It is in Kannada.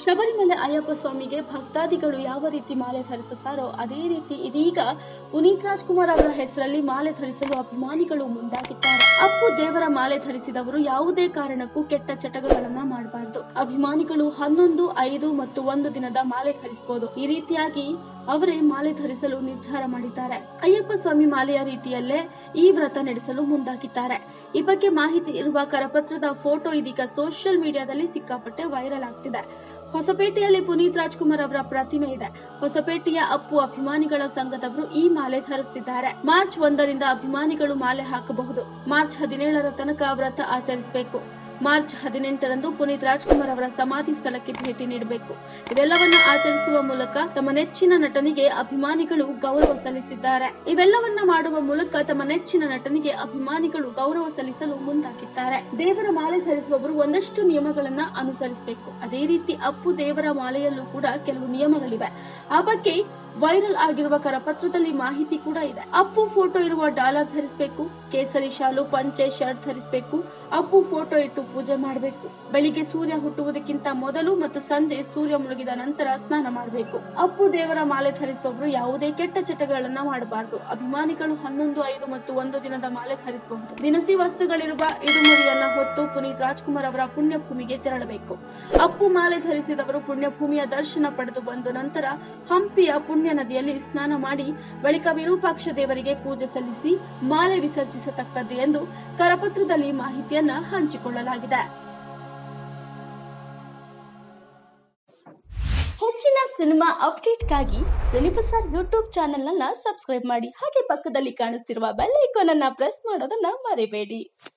ಶಬರಿಮಲೆ ಅಯ್ಯಪ್ಪ ಸ್ವಾಮಿಗೆ ಭಕ್ತಾದಿಗಳು ಯಾವ ರೀತಿ ಮಾಲೆ ಧರಿಸುತ್ತಾರೋ ಅದೇ ರೀತಿ ಇದೀಗ ಪುನೀತ್ ರಾಜ್ಕುಮಾರ್ ಅವರ ಹೆಸರಲ್ಲಿ ಮಾಲೆ ಧರಿಸಲು ಅಭಿಮಾನಿಗಳು ಮುಂದಾಗಿದ್ದಾರೆ ಅಪ್ಪು ದೇವರ ಮಾಲೆ ಧರಿಸಿದವರು ಯಾವುದೇ ಕಾರಣಕ್ಕೂ ಕೆಟ್ಟ ಚಟಗಳನ್ನ ಮಾಡಬಾರದು ಅಭಿಮಾನಿಗಳು ಹನ್ನೊಂದು ಐದು ಮತ್ತು ಒಂದು ದಿನದ ಮಾಲೆ ಧರಿಸಬಹುದು ಈ ರೀತಿಯಾಗಿ ಅವರೇ ಮಾಲೆ ಧರಿಸಲು ನಿರ್ಧಾರ ಮಾಡಿದ್ದಾರೆ ಅಯ್ಯಪ್ಪ ಸ್ವಾಮಿ ಮಾಲೆಯ ರೀತಿಯಲ್ಲೇ ಈ ವ್ರತ ನಡೆಸಲು ಮುಂದಾಗಿದ್ದಾರೆ ಈ ಬಗ್ಗೆ ಮಾಹಿತಿ ಇರುವ ಕರಪತ್ರದ ಫೋಟೋ ಇದೀಗ ಸೋಷಿಯಲ್ ಮೀಡಿಯಾದಲ್ಲಿ ಸಿಕ್ಕಾಪಟ್ಟೆ ವೈರಲ್ ಆಗ್ತಿದೆ ಹೊಸಪೇಟೆಯಲ್ಲಿ ಪುನೀತ್ ರಾಜ್ಕುಮಾರ್ ಅವರ ಪ್ರತಿಮೆ ಇದೆ ಹೊಸಪೇಟೆಯ ಅಪ್ಪು ಅಭಿಮಾನಿಗಳ ಸಂಘದವರು ಈ ಮಾಲೆ ಧರಿಸುತ್ತಿದ್ದಾರೆ ಮಾರ್ಚ್ ಒಂದರಿಂದ ಅಭಿಮಾನಿಗಳು ಮಾಲೆ ಹಾಕಬಹುದು ಮಾರ್ಚ್ ಹದಿನೇಳರ ತನಕ ವ್ರತ ಆಚರಿಸಬೇಕು ಮಾರ್ಚ್ ಹದಿನೆಂಟರಂದು ಪುನೀತ್ ರಾಜ್ಕುಮಾರ್ ಅವರ ಸಮಾಧಿ ಸ್ಥಳಕ್ಕೆ ಭೇಟಿ ನೀಡಬೇಕು ಇವೆಲ್ಲವನ್ನ ಆಚರಿಸುವ ಮೂಲಕ ತಮ್ಮ ನೆಚ್ಚಿನ ನಟನಿಗೆ ಅಭಿಮಾನಿಗಳು ಗೌರವ ಸಲ್ಲಿಸಿದ್ದಾರೆ ಇವೆಲ್ಲವನ್ನ ಮಾಡುವ ಮೂಲಕ ತಮ್ಮ ನೆಚ್ಚಿನ ನಟನಿಗೆ ಅಭಿಮಾನಿಗಳು ಗೌರವ ಸಲ್ಲಿಸಲು ಮುಂದಾಗಿದ್ದಾರೆ ದೇವರ ಮಾಲೆ ಧರಿಸುವವರು ಒಂದಷ್ಟು ನಿಯಮಗಳನ್ನ ಅನುಸರಿಸಬೇಕು ಅದೇ ರೀತಿ ಅಪ್ಪು ದೇವರ ಮಾಲೆಯಲ್ಲೂ ಕೂಡ ಕೆಲವು ನಿಯಮಗಳಿವೆ ಆ ಬಗ್ಗೆ ವೈರಲ್ ಆಗಿರುವ ಕರಪತ್ರದಲ್ಲಿ ಮಾಹಿತಿ ಕೂಡ ಇದೆ ಅಪ್ಪು ಫೋಟೋ ಇರುವ ಡಾಲರ್ ಧರಿಸಬೇಕು ಕೇಸರಿ ಶಾಲು ಪಂಚೆ ಶರ್ಟ್ ಧರಿಸಬೇಕು ಅಪ್ಪು ಫೋಟೋ ಇಟ್ಟು ಪೂಜೆ ಮಾಡಬೇಕು ಬೆಳಿಗ್ಗೆ ಸೂರ್ಯ ಹುಟ್ಟುವುದಕ್ಕಿಂತ ಮೊದಲು ಮತ್ತು ಸಂಜೆ ಸೂರ್ಯ ಮುಳುಗಿದ ನಂತರ ಸ್ನಾನ ಮಾಡಬೇಕು ಅಪ್ಪು ದೇವರ ಮಾಲೆ ಧರಿಸುವವರು ಯಾವುದೇ ಕೆಟ್ಟ ಚಟಗಳನ್ನ ಮಾಡಬಾರದು ಅಭಿಮಾನಿಗಳು ಹನ್ನೊಂದು ಐದು ಮತ್ತು ಒಂದು ದಿನದ ಮಾಲೆ ಧರಿಸಬಹುದು ದಿನಸಿ ವಸ್ತುಗಳಿರುವ ಇಡುಮುಡಿಯನ್ನ ಹೊತ್ತು ಪುನೀತ್ ರಾಜ್ಕುಮಾರ್ ಅವರ ಪುಣ್ಯಭೂಮಿಗೆ ತೆರಳಬೇಕು ಅಪ್ಪು ಮಾಲೆ ಧರಿಸಿದವರು ಪುಣ್ಯಭೂಮಿಯ ದರ್ಶನ ಪಡೆದು ಬಂದ ನಂತರ ಹಂಪಿಯ ಪುಣ್ಯ ನದಿಯಲ್ಲಿ ಸ್ನಾನ ಮಾಡಿ ಬಳಿಕ ವಿರೂಪಾಕ್ಷ ದೇವರಿಗೆ ಪೂಜೆ ಸಲ್ಲಿಸಿ ಮಾಲೆ ವಿಸರ್ಜಿಸತಕ್ಕದ್ದು ಎಂದು ಕರಪತ್ರದಲ್ಲಿ ಮಾಹಿತಿಯನ್ನ ಹಂಚಿಕೊಳ್ಳಲಾಗಿದೆ ಹೆಚ್ಚಿನ ಸಿನಿಮಾ ಅಪ್ಡೇಟ್ಗಾಗಿ ಸಿನಿಬಸಾರ್ ಯೂಟ್ಯೂಬ್ ಚಾನೆಲ್ ಅನ್ನ ಸಬ್ಸ್ಕ್ರೈಬ್ ಮಾಡಿ ಹಾಗೆ ಪಕ್ಕದಲ್ಲಿ ಕಾಣಿಸ್ತಿರುವ ಬೆಲ್ ಐಕಾನ್ ಅನ್ನ ಪ್ರೆಸ್ ಮಾಡೋದನ್ನ ಮರಿಬೇಡಿ